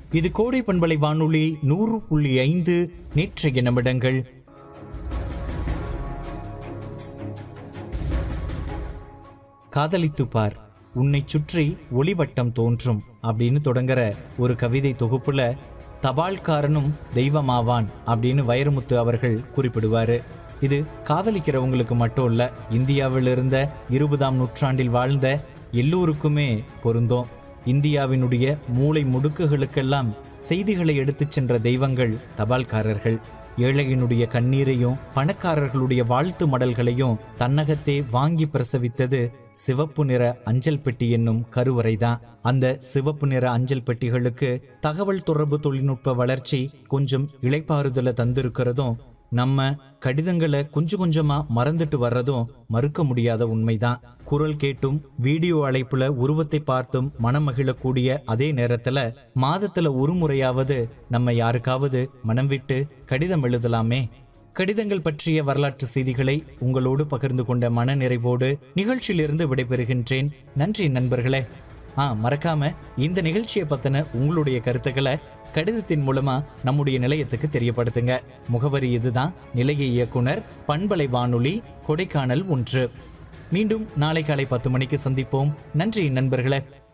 இது கோடை பண்பலை வானொலி நூறு புள்ளி ஐந்து நேற்றைய நிமிடங்கள் காதலித்துப் பார் உன்னை சுற்றி ஒளிவட்டம் தோன்றும் அப்படின்னு தொடங்குற ஒரு கவிதை தொகுப்புல தபால்காரனும் தெய்வமாவான் அப்படின்னு வைரமுத்து அவர்கள் குறிப்பிடுவாரு இது காதலிக்கிறவங்களுக்கு மட்டும் இல்ல இந்தியாவில் இருந்த இருபதாம் நூற்றாண்டில் வாழ்ந்த எல்லோருக்குமே பொருந்தும் இந்தியாவினுடைய மூளை முடுக்குகளுக்கெல்லாம் செய்திகளை எடுத்துச் சென்ற தெய்வங்கள் தபால்காரர்கள் ஏழையினுடைய கண்ணீரையும் பணக்காரர்களுடைய வாழ்த்து மடல்களையும் தன்னகத்தே வாங்கி பிரசவித்தது சிவப்பு நிற அஞ்சல் பெட்டி என்னும் கருவறைதான் அந்த சிவப்பு நிற அஞ்சல் பெட்டிகளுக்கு தகவல் தொடர்பு தொழில்நுட்ப வளர்ச்சி கொஞ்சம் இளைப்பாறுதலை தந்திருக்கிறதும் நம்ம கடிதங்களை கொஞ்சம் கொஞ்சமா மறந்துட்டு வர்றதும் மறுக்க முடியாத உண்மைதான் குரல் கேட்டும் வீடியோ அழைப்புல உருவத்தை பார்த்தும் மனம் மகிழக்கூடிய அதே நேரத்துல மாதத்துல ஒரு முறையாவது நம்ம யாருக்காவது மனம் விட்டு கடிதம் எழுதலாமே கடிதங்கள் பற்றிய வரலாற்று செய்திகளை உங்களோடு பகிர்ந்து கொண்ட மன நிறைவோடு நிகழ்ச்சியிலிருந்து விடைபெறுகின்றேன் நன்றி நண்பர்களே ஆ மறக்காம இந்த நிகழ்ச்சியை பத்தின உங்களுடைய கருத்துக்களை கடிதத்தின் மூலமா நம்முடைய நிலையத்துக்கு தெரியப்படுத்துங்க முகவரி இதுதான் நிலைய இயக்குனர் பண்பலை வானொலி கொடைக்கானல் ஒன்று மீண்டும் நாளை காலை பத்து மணிக்கு சந்திப்போம் நன்றி நண்பர்களே